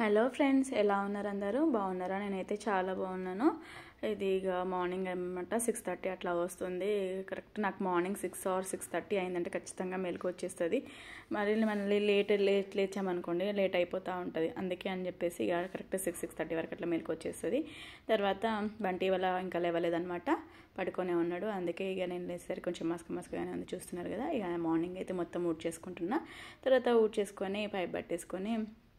hello friends ఎలా ఉన్నారు అందరూ బాగున్నారా నేనైతే చాలా బాగున్నాను ఇది ఇక మార్నింగ్ అనమాట సిక్స్ థర్టీ అట్లా వస్తుంది కరెక్ట్ నాకు morning six or six thirty అయిందంటే ఖచ్చితంగా మెలకు వచ్చేస్తుంది మరి మళ్ళీ లేట్ లేట్ లేచామనుకోండి లేట్ అయిపోతూ ఉంటుంది అందుకే అని చెప్పేసి ఇక కరెక్ట్ సిక్స్ సిక్స్ థర్టీ వరకు అట్లా మెలకు వచ్చేస్తుంది తర్వాత బంటి వల్ల ఇంకా లేవలేదనమాట పడుకొనే ఉన్నాడు అందుకే ఇక నేను లేసేసరికి కొంచెం మస్క మస్కగానే ఉంది చూస్తున్నారు కదా ఇక మార్నింగ్ అయితే మొత్తం ఊడ్ చేసుకుంటున్నా తర్వాత ఊడ్ చేసుకొని పైప్ పట్టేసుకొని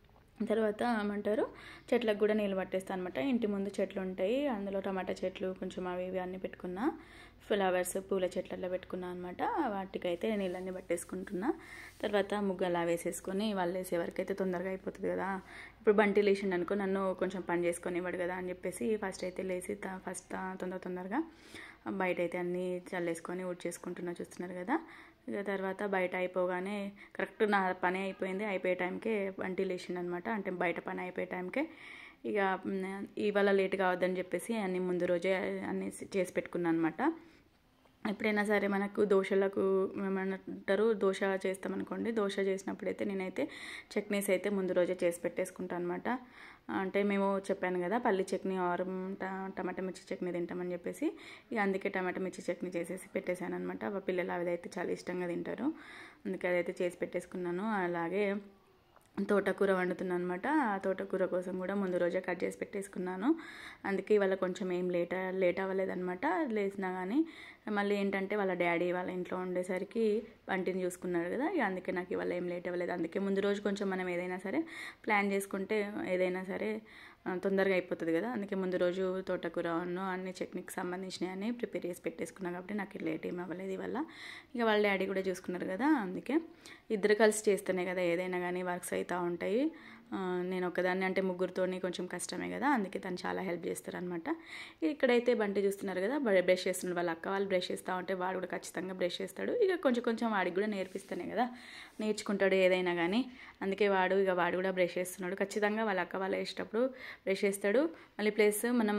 తర్వాత ఏమంటారు చెట్లకు కూడా నీళ్ళు పట్టేస్తాను అనమాట ఇంటి ముందు చెట్లు ఉంటాయి అందులో టమాటా చెట్లు కొంచెం అవి ఇవి అన్నీ పెట్టుకున్నా ఫ్లవర్స్ పూల చెట్లు అట్లా పెట్టుకున్నా అనమాట వాటికైతే నీళ్ళన్నీ పట్టేసుకుంటున్నా తర్వాత ముగ్గు అలా వేసేసుకొని వాళ్ళు వేసే వరకు అయితే తొందరగా అయిపోతుంది కదా ఇప్పుడు బంటి లేచిండు అనుకో నన్ను కొంచెం పని చేసుకొని ఇవ్వడు కదా అని చెప్పేసి ఫస్ట్ అయితే లేచి ఫస్ట్ తొందర తొందరగా బయట అయితే అన్నీ చల్లేసుకొని ఊడ్ చేసుకుంటున్నా చూస్తున్నారు కదా ఇక తర్వాత బయట అయిపోగానే కరెక్ట్ నా పని అయిపోయింది అయిపోయే టైంకే బంటి లేచిండు అనమాట అంటే బయట పని అయిపోయే టైంకే ఇక ఇవాళ లేట్ కావద్దని చెప్పేసి అన్ని ముందు రోజే అన్ని చేసి పెట్టుకున్నాను అనమాట ఎప్పుడైనా సరే మనకు దోశలకు ఏమంటారు దోశ చేస్తామనుకోండి దోశ చేసినప్పుడైతే నేనైతే చట్నీస్ అయితే ముందు రోజే చేసి పెట్టేసుకుంటాను అనమాట అంటే మేము చెప్పాను కదా పల్లి చట్నీ ఆర్ టమాటా మిర్చి చట్నీ తింటామని చెప్పేసి ఇక అందుకే టమాటా మిర్చి చట్నీ చేసేసి పెట్టేశాను అనమాట పిల్లలు అదైతే చాలా ఇష్టంగా తింటారు అందుకే అదైతే చేసి పెట్టేసుకున్నాను అలాగే తోటకూర వండుతున్నాను అనమాట ఆ తోటకూర కోసం కూడా ముందు రోజే కట్ చేసి పెట్టేసుకున్నాను అందుకే ఇవాళ కొంచెం ఏం లేట్ లేట్ అవ్వలేదన్నమాట లేచినా కానీ మళ్ళీ ఏంటంటే వాళ్ళ డాడీ వాళ్ళ ఇంట్లో ఉండేసరికి వంటిని చూసుకున్నాడు కదా ఇక అందుకే నాకు ఇవాళ ఏం లేట్ అవ్వలేదు అందుకే ముందు రోజు కొంచెం మనం ఏదైనా సరే ప్లాన్ చేసుకుంటే ఏదైనా సరే తొందరగా అయిపోతుంది కదా అందుకే ముందు రోజు తోటకూర అన్ని చట్నీకి సంబంధించినవి అన్నీ ప్రిపేర్ చేసి పెట్టేసుకున్నాను కాబట్టి నాకు లేట్ ఏం అవ్వలేదు ఇవల్ల ఇక వాళ్ళ డాడీ కూడా చూసుకున్నారు కదా అందుకే ఇద్దరు కలిసి చేస్తేనే కదా ఏదైనా కానీ వర్క్స్ అవుతూ ఉంటాయి నేను ఒకదాన్ని అంటే ముగ్గురితోని కొంచెం కష్టమే కదా అందుకే తను చాలా హెల్ప్ చేస్తారనమాట ఇక్కడైతే బంటి చూస్తున్నారు కదా బ్రష్ చేస్తున్నారు వాళ్ళ అక్క వాళ్ళు బ్రష్ చేస్తూ ఉంటే వాడు కూడా ఖచ్చితంగా బ్రష్ చేస్తాడు ఇక కొంచెం కొంచెం వాడికి కూడా నేర్పిస్తేనే కదా నేర్చుకుంటాడు ఏదైనా కానీ అందుకే వాడు ఇక వాడు కూడా బ్రష్ చేస్తున్నాడు ఖచ్చితంగా వాళ్ళ అక్క వాళ్ళు వేసేటప్పుడు బ్రష్ చేస్తాడు మళ్ళీ ప్లస్ మనం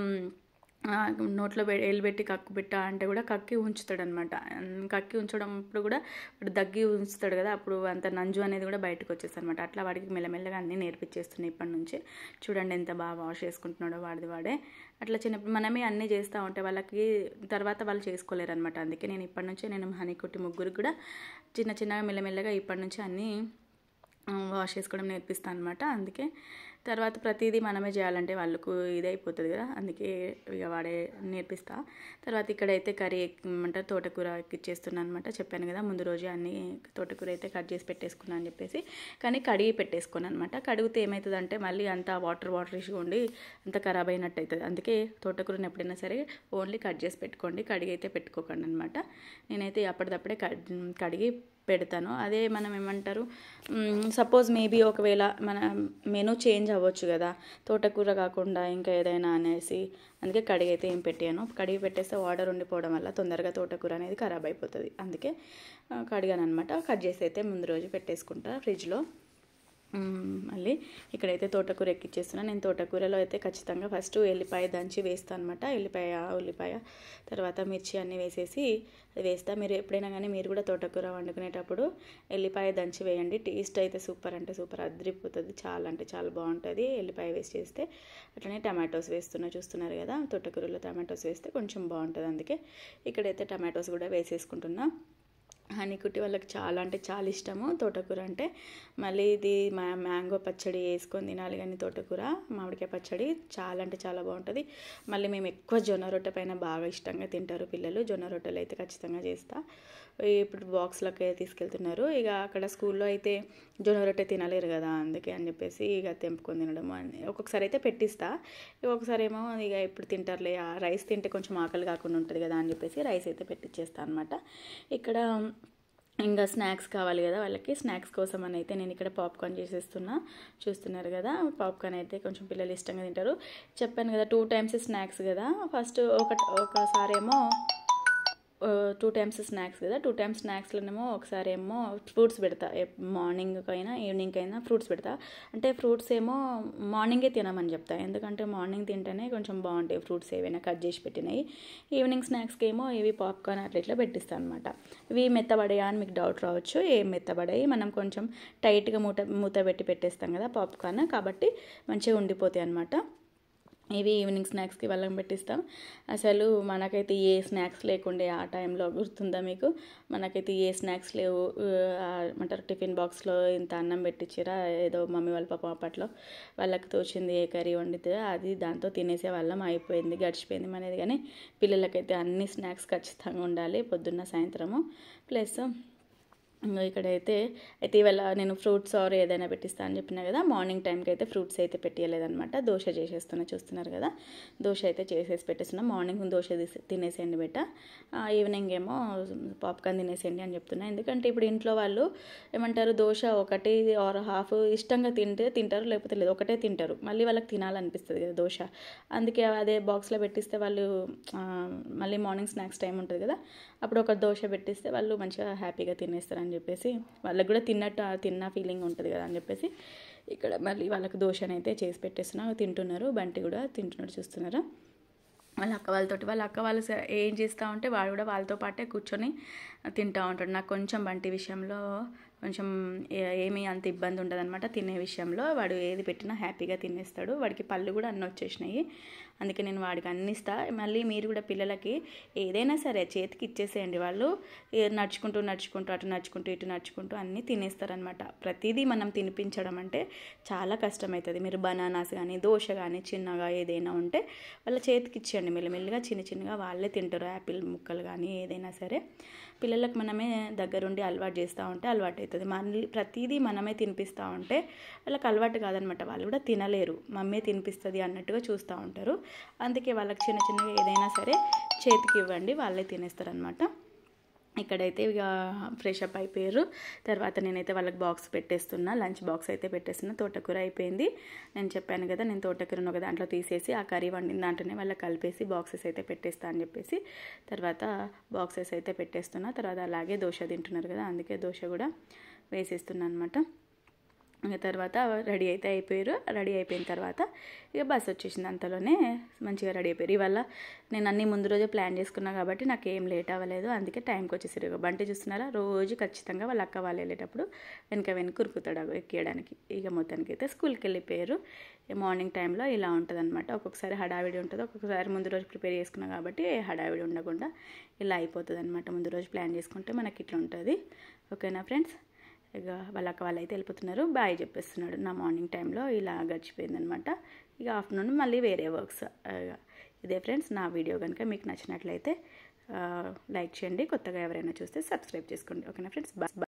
నోట్లో వేలు పెట్టి కక్కు పెట్టా అంటే కూడా కక్కి ఉంచుతాడు అనమాట కక్కి ఉంచడంప్పుడు కూడా వాడు దగ్గి ఉంచుతాడు కదా అప్పుడు అంత నంజు అనేది కూడా బయటకు వచ్చేస్తుంది అనమాట అట్లా వాడికి మెల్లమెల్లగా అన్నీ నేర్పించేస్తున్నాయి ఇప్పటి నుంచి చూడండి ఎంత బాగా వాష్ చేసుకుంటున్నాడో వాడిది వాడే అట్లా చిన్నప్పుడు మనమే అన్నీ చేస్తూ ఉంటే వాళ్ళకి తర్వాత వాళ్ళు చేసుకోలేరు అనమాట అందుకే నేను ఇప్పటి నుంచే నేను హనీ కుట్టి ముగ్గురు కూడా చిన్న చిన్నగా మెల్లమెల్లగా ఇప్పటి నుంచి అన్నీ వాష్ చేసుకోవడం నేర్పిస్తాను అనమాట అందుకే తర్వాత ప్రతిదీ మనమే చేయాలంటే వాళ్ళకు ఇది అయిపోతుంది కదా అందుకే ఇక వాడే నేర్పిస్తా తర్వాత ఇక్కడైతే కర్రీ ఏమంటారు తోటకూర ఎక్కిచ్చేస్తున్నాను అనమాట చెప్పాను కదా ముందు రోజే అన్ని తోటకూర అయితే కట్ చేసి పెట్టేసుకున్నాను అని చెప్పేసి కానీ కడిగి పెట్టేసుకున్నాను అనమాట కడిగితే ఏమవుతుందంటే మళ్ళీ అంత వాటర్ వాటర్ ఇష్యూ ఉండి అంత ఖరాబ్ అయినట్టు అవుతుంది అందుకే తోటకూరని ఎప్పుడైనా సరే ఓన్లీ కట్ చేసి పెట్టుకోండి కడిగి అయితే పెట్టుకోకండి అనమాట నేనైతే అప్పటిదప్పుడే కడిగి పెడతాను అదే మనం ఏమంటారు సపోజ్ మేబీ ఒకవేళ మన మెనూ చేంజ్ అవ్వచ్చు కదా తోటకూర కాకుండా ఇంకా ఏదైనా అనేసి అందుకే కడిగి అయితే ఏం పెట్టాను కడిగి పెట్టేస్తే వాటర్ ఉండిపోవడం వల్ల తొందరగా తోటకూర అనేది ఖరాబ్ అయిపోతుంది అందుకే కడిగాను అనమాట కట్ చేసి అయితే ముందు రోజు పెట్టేసుకుంటా ఫ్రిడ్జ్లో మళ్ళీ ఇక్కడైతే తోటకూర ఎక్కిచ్చేస్తున్నాను నేను తోటకూరలో అయితే ఖచ్చితంగా ఫస్ట్ ఎల్లిపాయ దంచి వేస్తాను అనమాట ఎల్లిపాయ ఉల్లిపాయ తర్వాత మిర్చి అన్నీ వేసేసి వేస్తా మీరు ఎప్పుడైనా కానీ మీరు కూడా తోటకూర వండుకునేటప్పుడు ఎల్లిపాయ దంచి వేయండి టేస్ట్ అయితే సూపర్ అంటే సూపర్ అదిరిపోతుంది చాలా అంటే చాలా బాగుంటుంది ఎల్లిపాయ వేసి చేస్తే అట్లనే టమాటోస్ వేస్తున్నా చూస్తున్నారు కదా తోటకూరలో టమాటోస్ వేస్తే కొంచెం బాగుంటుంది అందుకే ఇక్కడైతే టమాటోస్ కూడా వేసేసుకుంటున్నా హనీ కుట్టి వాళ్ళకి చాలా అంటే చాలా ఇష్టము తోటకూర అంటే మళ్ళీ ఇది మా మ్యాంగో పచ్చడి వేసుకొని తినాలి కానీ తోటకూర మామిడికాయ పచ్చడి చాలా అంటే చాలా బాగుంటుంది మళ్ళీ మేము ఎక్కువ జొన్న రొట్టె పైన బాగా ఇష్టంగా తింటారు పిల్లలు జొన్న రొట్టెలు అయితే ఖచ్చితంగా చేస్తా ఇప్పుడు బాక్స్లోకి తీసుకెళ్తున్నారు ఇక అక్కడ స్కూల్లో అయితే జొన్న రొట్టె తినలేరు కదా అందుకే అని చెప్పేసి ఇక తెంపుకొని తినడం ఒక్కొక్కసారి అయితే పెట్టిస్తా ఒక్కొక్కసారి ఏమో ఇక ఎప్పుడు తింటారులే రైస్ తింటే కొంచెం ఆకలి కాకుండా ఉంటుంది కదా అని చెప్పేసి రైస్ అయితే పెట్టించేస్తాను అనమాట ఇక్కడ ఇంకా స్నాక్స్ కావాలి కదా వాళ్ళకి స్నాక్స్ కోసం అని అయితే నేను ఇక్కడ పాప్కార్న్ చేసేస్తున్నా చూస్తున్నారు కదా పాప్కార్న్ అయితే కొంచెం పిల్లలు ఇష్టంగా తింటారు చెప్పాను కదా టూ టైమ్స్ స్నాక్స్ కదా ఫస్ట్ ఒక ఒకసారి ఏమో టూ టైమ్స్ స్నాక్స్ కదా టూ టైమ్స్ స్నాక్స్లోనేమో ఒకసారి ఏమో ఫ్రూట్స్ పెడతా మార్నింగ్ అయినా ఈవినింగ్ అయినా ఫ్రూట్స్ పెడతా అంటే ఫ్రూట్స్ ఏమో మార్నింగే తినమని చెప్తా ఎందుకంటే మార్నింగ్ తింటేనే కొంచెం బాగుంటాయి ఫ్రూట్స్ ఏవైనా కట్ చేసి పెట్టినాయి ఈవినింగ్ స్నాక్స్కి ఏమో ఇవి పాప్కార్న్ అట్లా ఇట్లా పెట్టిస్తాను అనమాట ఇవి మెత్తబడయా అని మీకు డౌట్ రావచ్చు ఏం మెత్తబడాయి మనం కొంచెం టైట్గా మూత మూత పెట్టి పెట్టేస్తాం కదా పాప్కార్న్ కాబట్టి మంచిగా ఉండిపోతాయి అనమాట ఇవి ఈవినింగ్ స్నాక్స్కి వాళ్ళని పెట్టిస్తాం అసలు మనకైతే ఏ స్నాక్స్ లేకుండే ఆ టైంలో గుర్తుందా మీకు మనకైతే ఏ స్నాక్స్ లేవు ఏమంటారు టిఫిన్ బాక్స్లో ఇంత అన్నం పెట్టించిరా ఏదో మమ్మీ వాళ్ళ పాప అప్పట్లో వాళ్ళకి తోచింది ఏ కర్రీ వండితే అది దాంతో తినేసే వాళ్ళం అయిపోయింది గడిచిపోయింది మనది కానీ పిల్లలకైతే అన్ని స్నాక్స్ ఖచ్చితంగా ఉండాలి పొద్దున్న సాయంత్రము ప్లస్ ఇక్కడైతే అయితే ఇవాళ నేను ఫ్రూట్స్ ఆర్ ఏదైనా పెట్టిస్తా అని చెప్పినా కదా మార్నింగ్ టైంకి అయితే ఫ్రూట్స్ అయితే పెట్టియలేదనమాట దోశ చేసేస్తున్నా చూస్తున్నారు కదా దోశ అయితే చేసేసి పెట్టేస్తున్నా మార్నింగ్ దోశ తీసి తినేసేయండి బెట్ట ఈవినింగ్ ఏమో పాప్కార్న్ తినేసేయండి అని చెప్తున్నా ఎందుకంటే ఇప్పుడు ఇంట్లో వాళ్ళు ఏమంటారు దోశ ఒకటి ఆర్ హాఫ్ ఇష్టంగా తింటే తింటారు లేకపోతే లేదు ఒకటే తింటారు మళ్ళీ వాళ్ళకి తినాలనిపిస్తుంది కదా దోశ అందుకే అదే బాక్స్లో పెట్టిస్తే వాళ్ళు మళ్ళీ మార్నింగ్ స్నాక్స్ టైం ఉంటుంది కదా అప్పుడు ఒక దోశ పెట్టిస్తే వాళ్ళు మంచిగా హ్యాపీగా తినేస్తారని చెప్పేసి వాళ్ళకి కూడా తిన్నట్టు తిన్న ఫీలింగ్ ఉంటుంది కదా అని చెప్పేసి ఇక్కడ మళ్ళీ వాళ్ళకి దోశనైతే చేసి పెట్టేస్తున్నా తింటున్నారు బంటి కూడా తింటున్నాడు చూస్తున్నారా వాళ్ళ అక్క వాళ్ళతోటి వాళ్ళ అక్క వాళ్ళు ఏం చేస్తూ ఉంటే వాడు కూడా వాళ్ళతో పాటే కూర్చొని తింటూ ఉంటాడు నాకు కొంచెం బంటి విషయంలో కొంచెం ఏమీ అంత ఇబ్బంది ఉండదు అనమాట తినే విషయంలో వాడు ఏది పెట్టినా హ్యాపీగా తినేస్తాడు వాడికి పళ్ళు కూడా అన్నీ వచ్చేసినాయి అందుకే నేను వాడికి అన్ని ఇస్తా మళ్ళీ మీరు కూడా పిల్లలకి ఏదైనా సరే చేతికి ఇచ్చేసేయండి వాళ్ళు నడుచుకుంటూ నడుచుకుంటూ అటు నడుచుకుంటూ ఇటు నడుచుకుంటూ అన్నీ తినేస్తారనమాట ప్రతిదీ మనం తినిపించడం అంటే చాలా కష్టమవుతుంది మీరు బనానాస్ కానీ దోశ కానీ చిన్నగా ఏదైనా ఉంటే వాళ్ళ చేతికి ఇచ్చేయండి మెల్లిమెల్లిగా చిన్న చిన్నగా వాళ్ళే తింటారు యాపిల్ ముక్కలు కానీ ఏదైనా సరే పిల్లలకు మనమే దగ్గరుండి అలవాటు చేస్తూ ఉంటే అలవాటు అవుతుంది మళ్ళీ ప్రతిదీ మనమే తినిపిస్తూ ఉంటే వాళ్ళకి అలవాటు కాదనమాట వాళ్ళు కూడా తినలేరు మమ్మీ తినిపిస్తుంది అన్నట్టుగా చూస్తూ ఉంటారు అందుకే వాళ్ళకి చిన్న చిన్నగా ఏదైనా సరే చేతికి ఇవ్వండి వాళ్ళే తినేస్తారనమాట ఇక్కడైతే ఇక ఫ్రెష్ అప్ అయిపోయారు తర్వాత నేనైతే వాళ్ళకి బాక్స్ పెట్టేస్తున్నా లంచ్ బాక్స్ అయితే పెట్టేస్తున్నా తోటకూర అయిపోయింది నేను చెప్పాను కదా నేను తోటకూరను ఒక దాంట్లో తీసేసి ఆ కర్రీ వండిన దాంట్లోనే వాళ్ళకి కలిపేసి బాక్సెస్ అయితే పెట్టేస్తా అని చెప్పేసి తర్వాత బాక్సెస్ అయితే పెట్టేస్తున్నా తర్వాత అలాగే దోశ తింటున్నారు కదా అందుకే దోశ కూడా వేసేస్తున్నా అనమాట ఇంకా తర్వాత రెడీ అయితే అయిపోయారు రెడీ అయిపోయిన తర్వాత ఇక బస్ వచ్చేసింది అంతలోనే మంచిగా రెడీ అయిపోయారు ఇవాళ నేను అన్ని ముందు రోజే ప్లాన్ చేసుకున్నా కాబట్టి నాకు ఏం లేట్ అవ్వలేదు అందుకే టైంకి వచ్చేసారు ఇక బంటి చూస్తున్నారా రోజు ఖచ్చితంగా వాళ్ళ అక్క వాళ్ళు వెళ్ళేటప్పుడు వెనక వెనక కురుకుతాడు ఎక్కేయడానికి ఇక మొత్తానికి అయితే స్కూల్కి వెళ్ళిపోయారు మార్నింగ్ టైంలో ఇలా ఉంటుంది అనమాట ఒక్కొక్కసారి హడావిడి ఉంటుంది ఒక్కొక్కసారి ముందు రోజు ప్రిపేర్ చేసుకున్నా కాబట్టి హడావిడి ఉండకుండా ఇలా అయిపోతుంది అనమాట ముందు రోజు ప్లాన్ చేసుకుంటే మనకి ఇట్లా ఉంటుంది ఓకేనా ఫ్రెండ్స్ ఇక వాళ్ళ అక్క వాళ్ళు అయితే వెళ్ళిపోతున్నారు బాయ్ చెప్పేస్తున్నాడు నా మార్నింగ్ టైంలో ఇలా గడిచిపోయిందనమాట ఇక ఆఫ్టర్నూన్ మళ్ళీ వేరే వర్క్స్ ఇదే ఫ్రెండ్స్ నా వీడియో కనుక మీకు నచ్చినట్లయితే లైక్ చేయండి కొత్తగా ఎవరైనా చూస్తే సబ్స్క్రైబ్ చేసుకోండి ఓకేనా ఫ్రెండ్స్ బాయ్